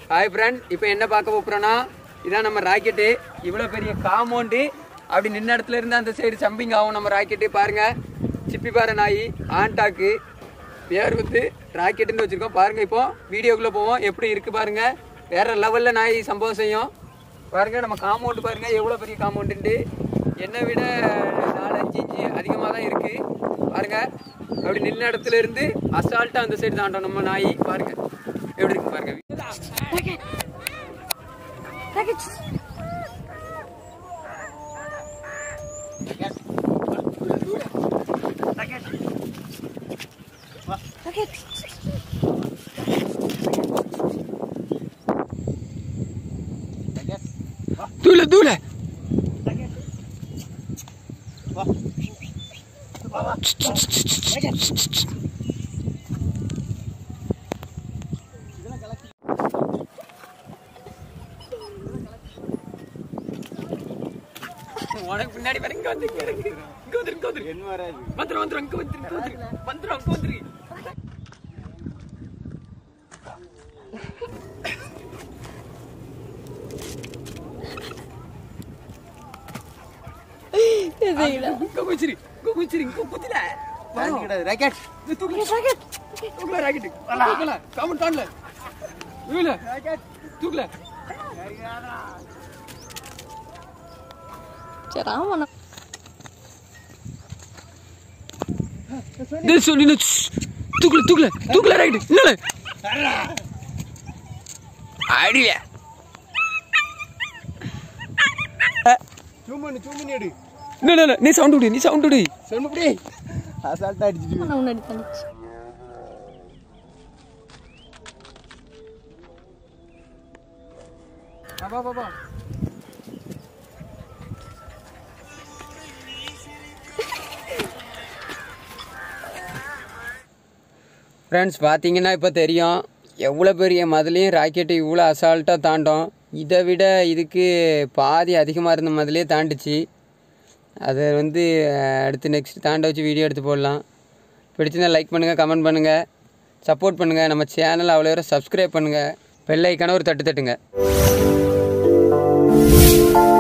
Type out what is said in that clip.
Hi friends இப்போ என்ன பார்க்க போகிறோன்னா இதான் நம்ம ராக்கெட்டு இவ்வளோ பெரிய காம்பவுண்டு அப்படி நின்ன இடத்துல இருந்து அந்த சைடு ஜம்பிங் ஆகும் நம்ம ராக்கெட்டு பாருங்க சிப்பி பாறை நாய் ஆண்டாக்கு பேர் வந்து ராக்கெட்டுன்னு வச்சுருக்கோம் பாருங்க இப்போ வீடியோக்குள்ளே போவோம் எப்படி இருக்கு பாருங்க வேற லெவலில் நாய் சம்பவம் செய்யும் பாருங்க நம்ம காம்பவுண்டு பாருங்க எவ்வளோ பெரிய காம்பவுண்டு என்னை விட நாலு அஞ்சு இன்ச்சு அதிகமாக தான் இருக்கு பாருங்க அப்படி நின்ன இடத்துல இருந்து அசால்ட்டாக அந்த சைடு தாண்டோம் நம்ம நாய் பாருங்க எப்படி இருக்கு பாருங்க தூள தூள உனக்கு பின்னாடி வர இங்க வந்து இங்க இருக்கு. இங்க வந்துரு இங்க வந்துரு என்ன வராது வந்துரு வந்துரு இங்க வந்துரு இங்க வந்துரு வந்துரு அங்க வந்துரு இங்க குச்சிரு இங்க குச்சிரு இங்க குத்தில கிடையாது ராக்கெட் தூக்கல ராக்கெட் தூக்கல ராக்கெட் தூக்கல காமன் காணல இவல தூக்கல சரி ஆமாண்ணா டேய் சொல்லி தூக்கல தூக்கல தூக்கல ராக்கெட் என்னல ஐடியா ஜூம் பண்ணு ஜூம் பண்ணி எடு இல்ல இல்ல நீ சவுண்ட் விடு நீ சவுண்ட் விடு சொன்னபடி அசால்ட்டா அடிச்சிட்டு நான் முன்னாடி தந்துச்சு வா வா வா ஃப்ரெண்ட்ஸ் பார்த்தீங்கன்னா இப்போ தெரியும் எவ்வளோ பெரிய மதுளையும் ராக்கெட்டு இவ்வளோ அசால்ட்டாக தாண்டோம் இதை விட இதுக்கு பாதி அதிகமாக இருந்த மதுளையே தாண்டுச்சு அதை வந்து அஹ், அடுத்து நெக்ஸ்ட் தாண்ட வச்சு வீடியோ எடுத்து போடலாம் பிடிச்சிருந்தா லைக் பண்ணுங்கள் கமெண்ட் பண்ணுங்கள் சப்போர்ட் பண்ணுங்கள் நம்ம சேனல் அவ்வளோ தூரம் சப்ஸ்கிரைப் பண்ணுங்கள் பெல் ஐக்கான ஒரு தட்டு தட்டுங்க